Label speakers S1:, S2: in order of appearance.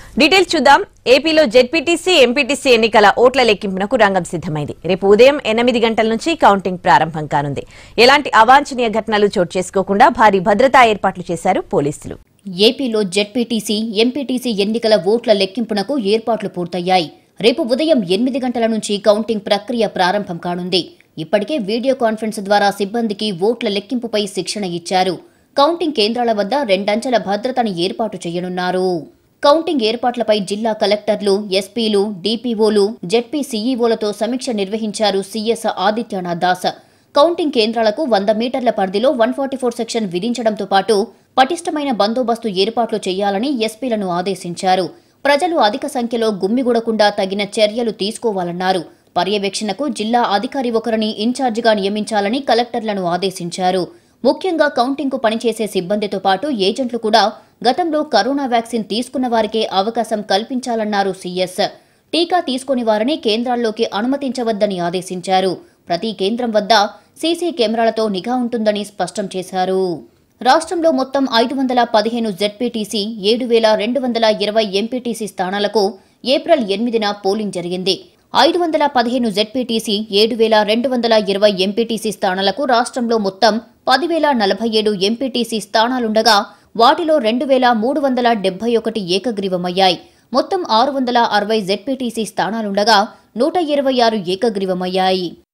S1: details చూద్దాం ఏపీలో ZPTC MPTC ఎన్నికల ఓట్ల లెక్కింపునకు రంగం సిద్ధమైంది రేపు ఉదయం ఎనిమిది గంటల నుంచి కౌంటింగ్ ప్రారంభం కానుంది ఎలాంటి అవాంఛనీయ ఘటనలు చోటు చేసుకోకుండా భారీ భద్రతా ఏర్పాట్లు చేశారు పోలీసులు
S2: ఏపీలో జెడ్పీటీసీ ఎంపీటీసీ ఎన్నికల ఓట్ల లెక్కింపునకు ఏర్పాట్లు పూర్తయ్యాయి రేపు ఉదయం ఎనిమిది గంటల నుంచి కౌంటింగ్ ప్రక్రియ ప్రారంభం కానుంది ఇప్పటికే వీడియో కాన్ఫరెన్స్ ద్వారా సిబ్బందికి ఓట్ల లెక్కింపుపై శిక్షణ ఇచ్చారు కౌంటింగ్ కేంద్రాల వద్ద రెండంచెల భద్రతను ఏర్పాటు చేయనున్నారు కౌంటింగ్ ఏర్పాట్లపై జిల్లా కలెక్టర్లు ఎస్పీలు డీపీఓలు జెడ్పీ సీఈఓలతో సమీక్ష నిర్వహించారు సీఎస్ ఆదిత్యనాథ్ దాస్ కౌంటింగ్ కేంద్రాలకు వంద మీటర్ల పరిధిలో వన్ ఫార్టీ ఫోర్ సెక్షన్ విధించడంతో పాటు పటిష్టమైన బందోబస్తు ఏర్పాట్లు చేయాలని ఎస్పీలను ఆదేశించారు ప్రజలు అధిక సంఖ్యలో గుమ్మిగూడకుండా తగిన చర్యలు తీసుకోవాలన్నారు పర్యవేక్షణకు జిల్లా అధికారి ఒకరిని ఇన్ఛార్జిగా నియమించాలని కలెక్టర్లను ఆదేశించారు ముఖ్యంగా కౌంటింగ్కు పనిచేసే సిబ్బందితో పాటు ఏజెంట్లు కూడా గతంలో కరోనా వ్యాక్సిన్ తీసుకున్న వారికే అవకాశం కల్పించాలన్నారు సీఎస్ టీకా తీసుకుని వారిని కేంద్రాల్లోకి అనుమతించవద్దని ఆదేశించారు ప్రతి కేంద్రం వద్ద సీసీ కెమెరాలతో నిఘా ఉంటుందని స్పష్టం చేశారు రాష్ట్రంలో మొత్తం ఐదు వందల పదిహేను జెడ్పీటీసీ ఏడు వేల రెండు వందల ఇరవై ఎంపీటీసీ స్థానాలకు ఏప్రిల్ ఎనిమిదిన పోలింగ్ జరిగింది ఐదు వందల పదిహేను జెడ్పీటీసీ ఏడు వేల రెండు వందల ఇరవై ఎంపీటీసీ స్థానాలకు రాష్ట్రంలో మొత్తం పదివేల నలభై ఏడు ఎంపీటీసీ స్థానాలుండగా వాటిలో రెండు వేల మూడు వందల డెబ్బై ఒకటి ఏకగ్రీవమయ్యాయి మొత్తం ఆరు వందల అరవై జెడ్పీటీసీ స్థానాలుండగా నూట ఇరవై ఆరు ఏకగ్రీవమయ్యాయి